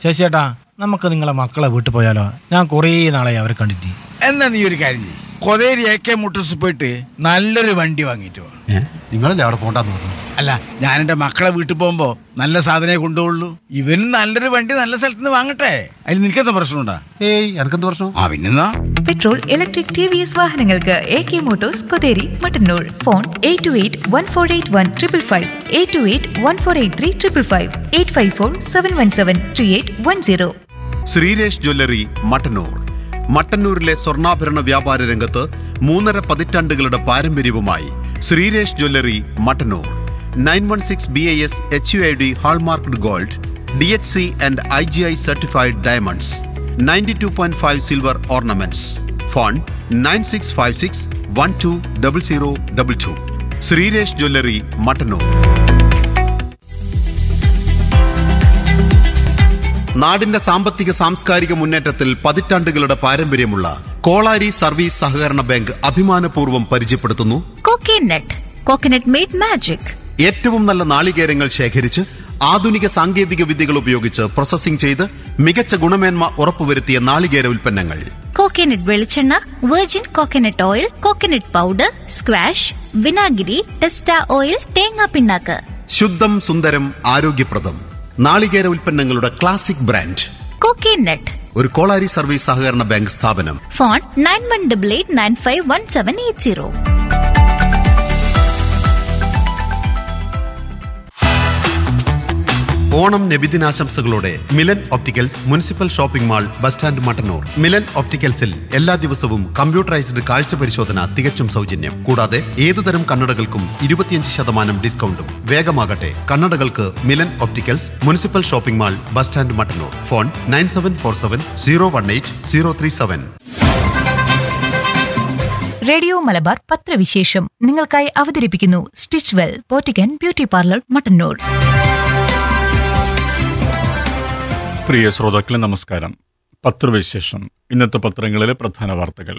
ശശിയേട്ടാ നമുക്ക് നിങ്ങളെ മക്കളെ വീട്ടിൽ പോയാലോ ഞാൻ കുറേ നാളായി അവരെ കണ്ടിട്ട് എന്നാ നീ ഒരു കാര്യം ചെയ്യ് കൊതേരി എ കെ മോട്ടോഴ്സ് പോയിട്ട് നല്ലൊരു വണ്ടി വാങ്ങിയിട്ട് വാ ഏ നിങ്ങളല്ലേ അവിടെ പോണ്ടെന്ന് പറഞ്ഞു അല്ല ഞാൻ എൻ്റെ മക്കളെ വീട്ടിൽ പോകുമ്പോൾ നല്ല സാധനമേ കൊണ്ടുപോകുള്ളൂ ഇവനും നല്ലൊരു വണ്ടി നല്ല സ്ഥലത്ത് നിന്ന് വാങ്ങട്ടെ അതിൽ നിനക്കെന്താ പ്രശ്നമുണ്ടാ ഏയ് എനക്കെന്ത് പ്രശ്നം ആ പിന്നെന്നാ petrol electric T V S വാഹനങ്ങൾക്ക് A K motors Kotheri Mattannur phone eight two eight one four eight one triple five eight two eight one four eight three triple five eight five four seven one seven three eight one zero Sreeresh jewellery Mattannur മട്ടന്നൂരിലെ സ്വർണ്ണാഭരണ വ്യാപാര രംഗത്ത് മൂന്നര പതിറ്റാണ്ടുകളുടെ പാരമ്പര്യവുമായി Sreeresh jewellery Mattannur nine one six B I S H U I D hallmarked gold D H C and I G I certified diamonds ninety two point five silver ornaments phone nine six five six one two double zero double two Sreeresh jewellery Mattannur നാടിന്റെ സാമ്പത്തിക സാംസ്കാരിക മുന്നേറ്റത്തിൽ പതിറ്റാണ്ടുകളുടെ പാരമ്പര്യമുള്ള Kolari service സഹകരണ bank അഭിമാനപൂർവ്വം പരിചയപ്പെടുത്തുന്നു coconut coconut made magic ഏറ്റവും നല്ല നാളികേരങ്ങൾ ശേഖരിച്ച് ആധുനിക സാങ്കേതിക വിദ്യകൾ ഉപയോഗിച്ച് പ്രോസസ്സിംഗ് ചെയ്ത് മികച്ച ഗുണമേന്മ ഉറപ്പുവരുത്തിയ നാളികേര ഉൽപ്പന്നങ്ങൾ കോക്കനട്ട് വെളിച്ചെണ്ണ virgin coconut oil coconut powder squash വിനാഗിരി ടെസ്റ്റ ഓയിൽ തേങ്ങാ പിണ്ണാക്ക് ശുദ്ധം സുന്ദരം ആരോഗ്യപ്രദം നാളികേര ഉൽപ്പന്നങ്ങളുടെ ക്ലാസിക് ബ്രാൻഡ് കോക്കനട്ട് ഒരു കോളാരി സർവീസ് സഹകരണ ബാങ്ക് സ്ഥാപനം phone nine one double eight nine five one seven eight zero Onam നബിദിനാശംസകളോടെ Milan opticals municipal shopping mall bus stand Mattannur Milan ഒപ്റ്റിക്കൽസിൽ എല്ലാ ദിവസവും കമ്പ്യൂട്ടറൈസ്ഡ് കാഴ്ച പരിശോധന തികച്ചും സൗജന്യം കൂടാതെ ഏതുതരം കണ്ണടകൾക്കും ഇരുപത്തിയഞ്ച് ശതമാനം ഡിസ്കൗണ്ടും വേഗമാകട്ടെ കണ്ണടകൾക്ക് Milan opticals municipal shopping mall bus stand Mattannur phone nine seven four seven zero one eight zero three seven radio Malabar പത്രവിശേഷം നിങ്ങൾക്കായി അവതരിപ്പിക്കുന്നു സ്റ്റിച്ച് വെൽ പോറ്റിക്കൻ ബ്യൂട്ടി പാർലർ മട്ടന്നൂർ പ്രിയ ശ്രോതാക്കളെ നമസ്കാരം പത്രവിശേഷം ഇന്നത്തെ പത്രങ്ങളിലെ പ്രധാന വാർത്തകൾ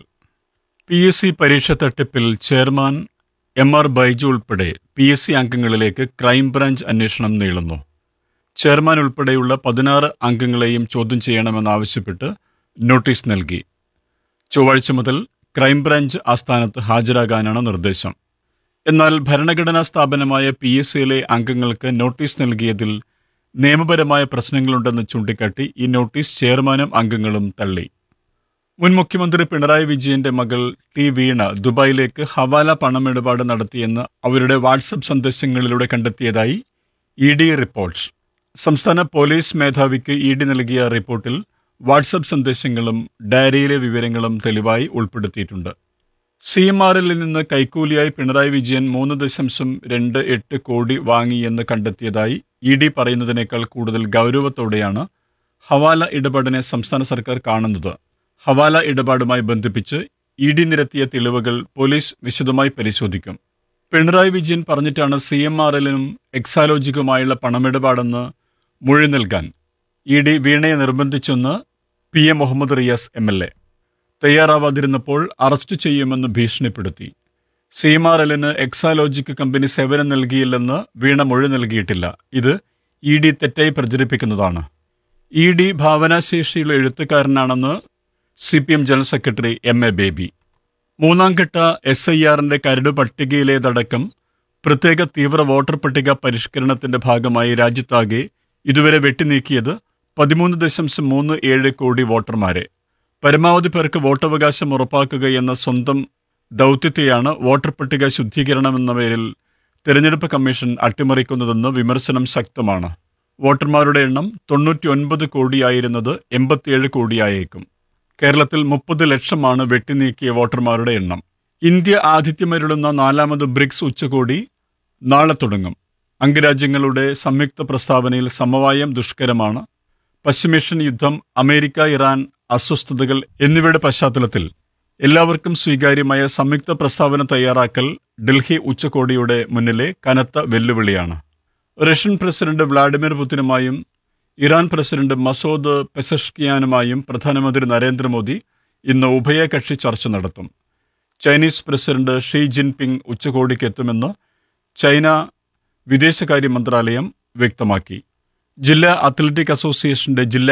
പി എസ് സി പരീക്ഷ തട്ടിപ്പിൽ ചെയർമാൻ എം ആർ ബൈജു ഉൾപ്പെടെ പി എസ് സി അംഗങ്ങളിലേക്ക് ക്രൈംബ്രാഞ്ച് അന്വേഷണം നീളുന്നു ചെയർമാൻ ഉൾപ്പെടെയുള്ള പതിനാറ് അംഗങ്ങളെയും ചോദ്യം ചെയ്യണമെന്നാവശ്യപ്പെട്ട് നോട്ടീസ് നൽകി ചൊവ്വാഴ്ച മുതൽ ക്രൈംബ്രാഞ്ച് ആസ്ഥാനത്ത് ഹാജരാകാനാണ് നിർദ്ദേശം എന്നാൽ ഭരണഘടനാ സ്ഥാപനമായ പി എസ് സിയിലെ അംഗങ്ങൾക്ക് നോട്ടീസ് നൽകിയതിൽ നിയമപരമായ പ്രശ്നങ്ങളുണ്ടെന്ന് ചൂണ്ടിക്കാട്ടി ഈ നോട്ടീസ് ചെയർമാനും അംഗങ്ങളും തള്ളി മുൻ മുഖ്യമന്ത്രി പിണറായി വിജയന്റെ മകൾ ടി വീണ ദുബായിലേക്ക് ഹവാല പണമിടപാട് നടത്തിയെന്ന് അവരുടെ വാട്സപ്പ് സന്ദേശങ്ങളിലൂടെ കണ്ടെത്തിയതായി ഇ ഡി റിപ്പോർട്ട് സംസ്ഥാന പോലീസ് മേധാവിക്ക് ഇ ഡി നൽകിയ റിപ്പോർട്ടിൽ വാട്സപ്പ് സന്ദേശങ്ങളും ഡയറിയിലെ വിവരങ്ങളും തെളിവായി ഉൾപ്പെടുത്തിയിട്ടുണ്ട് സി എം ആറിൽ നിന്ന് കൈക്കൂലിയായി പിണറായി വിജയൻ മൂന്ന് ദശാംശം രണ്ട് എട്ട് കോടി വാങ്ങിയെന്ന് കണ്ടെത്തിയതായി ഇ ഡി പറയുന്നതിനേക്കാൾ കൂടുതൽ ഗൗരവത്തോടെയാണ് ഹവാല ഇടപാടിനെ സംസ്ഥാന സർക്കാർ കാണുന്നത് ഹവാല ഇടപാടുമായി ബന്ധിപ്പിച്ച് ഇ ഡി നിരത്തിയ തെളിവുകൾ പോലീസ് വിശദമായി പരിശോധിക്കും പിണറായി വിജയൻ പറഞ്ഞിട്ടാണ് സി എം ആർ എല്ലിനും എക്സാലോജിക്കുമായുള്ള പണമിടപാടെന്ന് മൊഴി നൽകാൻ ഇ ഡി വീണയെ നിർബന്ധിച്ചെന്ന് P A Muhammad Riyas M L A തയ്യാറാവാതിരുന്നപ്പോൾ അറസ്റ്റ് ചെയ്യുമെന്ന് ഭീഷണിപ്പെടുത്തി സി എം ആർ എല്ലിന് എക്സാലോജിക് കമ്പനി സേവനം നൽകിയില്ലെന്ന് വീണ മൊഴി നൽകിയിട്ടില്ല ഇത് ഇ ഡി തെറ്റായി പ്രചരിപ്പിക്കുന്നതാണ് ഇ ഡി ഭാവനാശേഷിയുള്ള എഴുത്തുകാരനാണെന്ന് C P M general secretary M A Baby മൂന്നാം ഘട്ട എസ് ഐ ആറിന്റെ കരട് പട്ടികയിലേതടക്കം പ്രത്യേക തീവ്ര വോട്ടർ പട്ടിക പരിഷ്കരണത്തിന്റെ ഭാഗമായി രാജ്യത്താകെ ഇതുവരെ വെട്ടിനീക്കിയത് പതിമൂന്ന് ദശാംശം മൂന്ന് ഏഴ് കോടി വോട്ടർമാരെ പരമാവധി പേർക്ക് വോട്ടവകാശം ഉറപ്പാക്കുക എന്ന സ്വന്തം ദൗത്യത്തെയാണ് വോട്ടർ പട്ടിക ശുദ്ധീകരണം എന്ന പേരിൽ തെരഞ്ഞെടുപ്പ് കമ്മീഷൻ അട്ടിമറിക്കുന്നതെന്ന് വിമർശനം ശക്തമാണ് വോട്ടർമാരുടെ എണ്ണം തൊണ്ണൂറ്റി ഒൻപത് കോടിയായിരുന്നത് എൺപത്തിയേഴ് കോടിയായേക്കും കേരളത്തിൽ മുപ്പത് ലക്ഷമാണ് വെട്ടിനീക്കിയ വോട്ടർമാരുടെ എണ്ണം ഇന്ത്യ ആതിഥ്യമരുളുന്ന നാലാമത് ബ്രിക്സ് ഉച്ചകോടി നാളെ തുടങ്ങും അംഗരാജ്യങ്ങളുടെ സംയുക്ത പ്രസ്താവനയിൽ സമവായം ദുഷ്കരമാണ് പശ്ചിമേഷ്യൻ യുദ്ധം അമേരിക്ക ഇറാൻ അസ്വസ്ഥതകൾ എന്നിവയുടെ പശ്ചാത്തലത്തിൽ എല്ലാവർക്കും സ്വീകാര്യമായ സംയുക്ത പ്രസ്താവന തയ്യാറാക്കൽ ഡൽഹി ഉച്ചകോടിയുടെ മുന്നിലെ കനത്ത വെല്ലുവിളിയാണ് റഷ്യൻ പ്രസിഡന്റ് വ്ളാഡിമിർ പുതിനുമായും ഇറാൻ പ്രസിഡന്റ് മസൂദ് പെസഷ്കിയാനുമായും പ്രധാനമന്ത്രി നരേന്ദ്രമോദി ഇന്ന് ഉഭയകക്ഷി ചർച്ച നടത്തും ചൈനീസ് പ്രസിഡന്റ് ഷീ ജിൻപിങ് ഉച്ചകോടിക്ക് എത്തുമെന്ന് ചൈന വിദേശകാര്യ മന്ത്രാലയം വ്യക്തമാക്കി ജില്ലാ അത്ലറ്റിക് അസോസിയേഷന്റെ ജില്ലാ